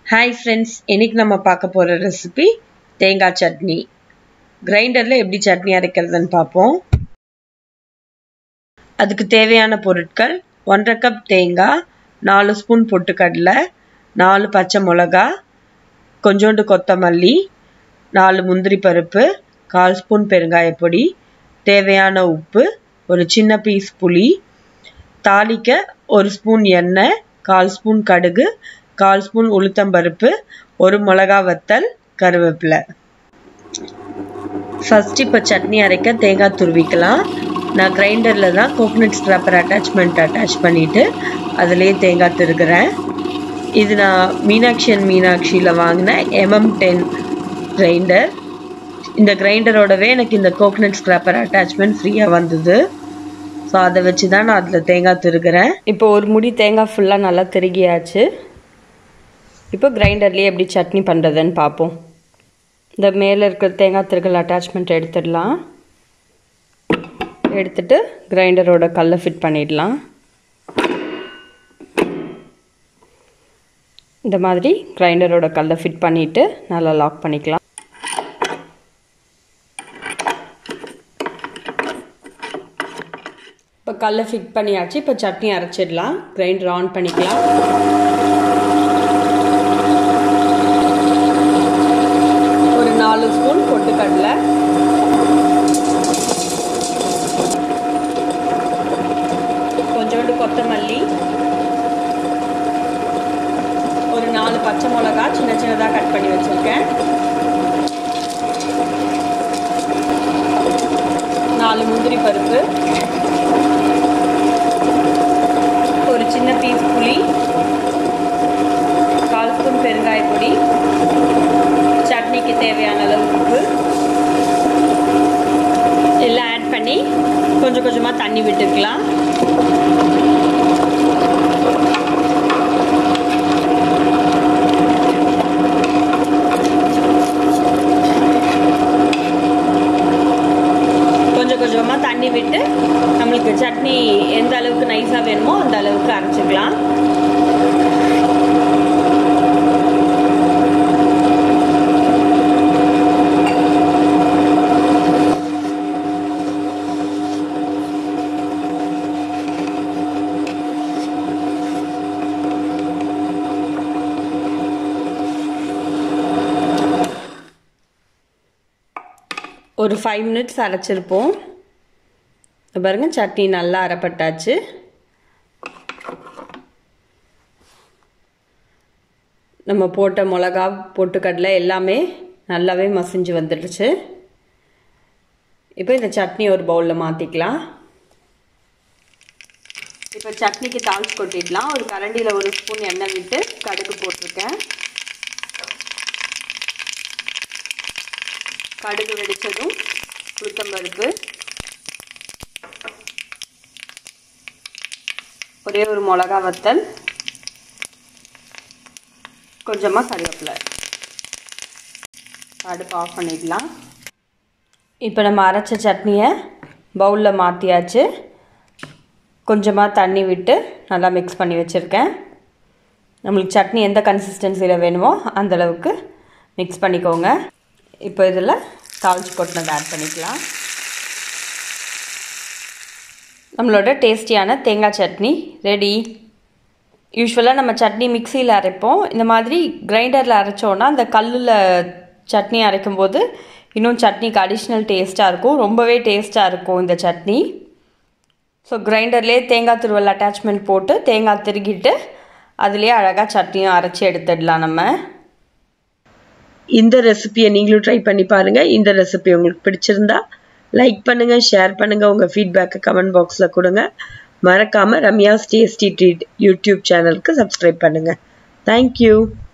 hi friends இன்னைக்கு நம்ம பார்க்க போகிற ரெசிபி தேங்காய் சட்னி கிரைண்டரில் எப்படி சட்னி அரைக்கிறதுன்னு பார்ப்போம் அதுக்கு தேவையான பொருட்கள் ஒன்றரை கப் தேங்காய் நாலு ஸ்பூன் பொட்டுக்கடலை நாலு பச்சை மிளகா கொஞ்சோண்டு கொத்தமல்லி நாலு முந்திரி பருப்பு கால் ஸ்பூன் பெருங்காயப்பொடி தேவையான உப்பு ஒரு சின்ன பீஸ் புளி தாளிக்க ஒரு ஸ்பூன் எண்ணெய் கால் ஸ்பூன் கடுகு கால் ஸ்பூன் உளுத்தம்பருப்பு ஒரு மிளகா வத்தல் கருவேப்பிலை ஃபஸ்ட் இப்போ சட்னி அரைக்க தேங்காய் துருவிக்கலாம் நான் கிரைண்டரில் தான் கோகனட் ஸ்க்ராப்பர் அட்டாச்மெண்ட் அட்டாச் பண்ணிவிட்டு அதிலே தேங்காய் திருகிறேன் இது நான் மீனாட்சி அண்ட் மீனாட்சியில் வாங்கின எம்எம் டென் கிரைண்டர் இந்த கிரைண்டரோடவே எனக்கு இந்த கோகனட் ஸ்க்ராப்பர் அட்டாச்மெண்ட் ஃப்ரீயாக வந்தது ஸோ அதை வச்சு தான் நான் அதில் தேங்காய் திருகிறேன் இப்போ ஒரு முடி தேங்காய் ஃபுல்லாக நல்லா திருகியாச்சு இப்போ கிரைண்டர்லேயே எப்படி சட்னி பண்ணுறதுன்னு பார்ப்போம் இந்த மேலே இருக்கிற தேங்காய் திருகல் அட்டாச்மெண்ட் எடுத்துடலாம் எடுத்துட்டு கிரைண்டரோட கல்லை ஃபிட் பண்ணிடலாம் இந்த மாதிரி கிரைண்டரோட கல்லை ஃபிட் பண்ணிவிட்டு நல்லா லாக் பண்ணிக்கலாம் இப்போ கல்லை ஃபிட் பண்ணியாச்சு இப்போ சட்னி அரைச்சிடலாம் கிரைண்டர் ஆன் பண்ணிக்கலாம் ஒரு நாலு ஸ்பூன் பொட்டுக்கடலை கொஞ்சோண்டு கொத்தமல்லி ஒரு நாலு பச்சை மிளகா சின்ன சின்னதாக கட் பண்ணி வச்சுருக்கேன் நாலு முந்திரி பருப்பு ஒரு சின்ன பீஸ் புளி கால் ஸ்பூன் பெருங்காய பொடி சட்னிக்கு தேவையான அளவு உப்பு எல்லாம் ஆட் பண்ணி கொஞ்சம் கொஞ்சமாக தண்ணி விட்டுக்கலாம் கொஞ்சம் கொஞ்சமாக தண்ணி விட்டு நம்மளுக்கு சட்னி எந்த அளவுக்கு நைஸாக வேணுமோ அந்த அளவுக்கு அரைச்சிக்கலாம் ஒரு ஃபைவ் மினிட்ஸ் அரைச்சிருப்போம் பாருங்க சட்னி நல்லா அரைப்பட்டாச்சு நம்ம போட்ட மிளகா பொட்டுக்கடலை எல்லாமே நல்லாவே மசிஞ்சு வந்துடுச்சு இப்போ இந்த சட்னி ஒரு பவுலில் மாற்றிக்கலாம் இப்போ சட்னிக்கு தாளிச்சு கொட்டிடலாம் ஒரு கரண்டியில் ஒரு ஸ்பூன் எண்ணெய் விட்டு கடுகு போட்டிருக்கேன் கடுகு வெடித்ததும் உளுத்தம்பருப்பு ஒரே ஒரு மிளகா வத்தல் கொஞ்சமாக கருவேப்பிலை அடுப்பு ஆஃப் பண்ணிடலாம் இப்போ நம்ம அரைச்ச சட்னியை பவுலில் மாற்றியாச்சு கொஞ்சமாக தண்ணி விட்டு நல்லா மிக்ஸ் பண்ணி வச்சுருக்கேன் நம்மளுக்கு சட்னி எந்த கன்சிஸ்டன்சியில் வேணுமோ அந்தளவுக்கு மிக்ஸ் பண்ணிக்கோங்க இப்போ இதில் தாளிச்சு கொட்டினதை ஆட் பண்ணிக்கலாம் நம்மளோட டேஸ்டியான தேங்காய் சட்னி ரெடி யூஸ்வலாக நம்ம சட்னி மிக்சியில் அரைப்போம் இந்த மாதிரி கிரைண்டரில் அரைச்சோன்னா அந்த கல்லில் சட்னி அரைக்கும் போது இன்னும் சட்னிக்கு அடிஷ்னல் டேஸ்ட்டாக இருக்கும் ரொம்பவே டேஸ்ட்டாக இருக்கும் இந்த சட்னி ஸோ கிரைண்டர்லேயே தேங்காய் துருவல் அட்டாச்மெண்ட் போட்டு தேங்காய் திருகிட்டு அதுலேயே அழகாக சட்னியும் அரைச்சி எடுத்துடலாம் நம்ம இந்த ரெசிபியை நீங்களும் ட்ரை பண்ணி பாருங்கள் இந்த ரெசிபி உங்களுக்கு பிடிச்சிருந்தா லைக் பண்ணுங்கள் ஷேர் பண்ணுங்கள் உங்கள் ஃபீட்பேக்கை கமெண்ட் பாக்ஸில் கொடுங்க மறக்காமல் ரம்யாஸ் டேஸ்டி ட்ரீட் யூடியூப் சேனலுக்கு சப்ஸ்கிரைப் பண்ணுங்கள் தேங்க்யூ